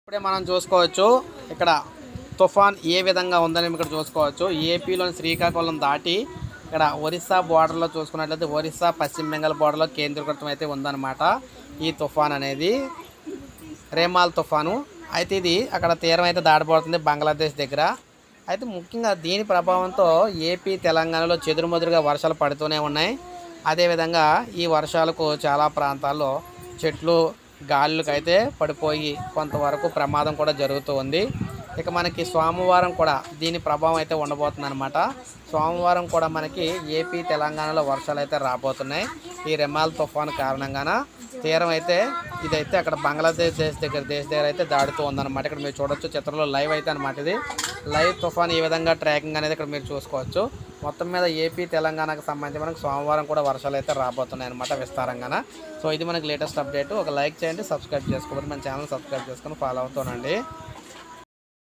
ఇప్పుడే మనం చూసుకోవచ్చు ఇక్కడ తుఫాన్ ఏ విధంగా ఉందని ఇక్కడ చూసుకోవచ్చు ఏపీలోని శ్రీకాకుళం దాటి ఇక్కడ ఒరిస్సా బోర్డర్లో చూసుకున్నట్లయితే ఒరిస్సా పశ్చిమ బెంగాల్ బోర్డర్లో కేంద్రీకృతం అయితే ఉందన్నమాట ఈ తుఫాన్ అనేది రేమాల్ తుఫాను అయితే ఇది అక్కడ తీరం అయితే దాడిపోతుంది బంగ్లాదేశ్ దగ్గర అయితే ముఖ్యంగా దీని ప్రభావంతో ఏపీ తెలంగాణలో చెదురుమదురుగా వర్షాలు పడుతూనే ఉన్నాయి అదేవిధంగా ఈ వర్షాలకు చాలా ప్రాంతాల్లో చెట్లు గాలులకు అయితే పడిపోయి కొంతవరకు ప్రమాదం కూడా జరుగుతూ ఉంది ఇక మనకి సోమవారం కూడా దీని ప్రభావం అయితే ఉండబోతుంది అనమాట సోమవారం కూడా మనకి ఏపీ తెలంగాణలో వర్షాలు అయితే రాబోతున్నాయి ఈ రెమాల్ తుఫాన్ కారణంగాన తీరం అయితే ఇదైతే అక్కడ బంగ్లాదేశ్ దేశ దగ్గర దేశ దగ్గర అయితే దాడుతూ ఉందన్నమాట ఇక్కడ మీరు చూడొచ్చు చిత్రంలో లైవ్ అయితే అనమాట ఇది లైవ్ తుఫాన్ ఈ విధంగా ట్రాకింగ్ అనేది ఇక్కడ మీరు చూసుకోవచ్చు మొత్తం మీద ఏపీ తెలంగాణకు సంబంధించి మనకు సోమవారం కూడా వర్షాలు అయితే రాబోతున్నాయి అనమాట విస్తారంగాన సో ఇది మనకి లేటెస్ట్ అప్డేట్ ఒక లైక్ చేయండి సబ్స్క్రైబ్ చేసుకోకపోతే మన ఛానల్ సబ్స్క్రైబ్ చేసుకొని ఫాలో అవుతానండి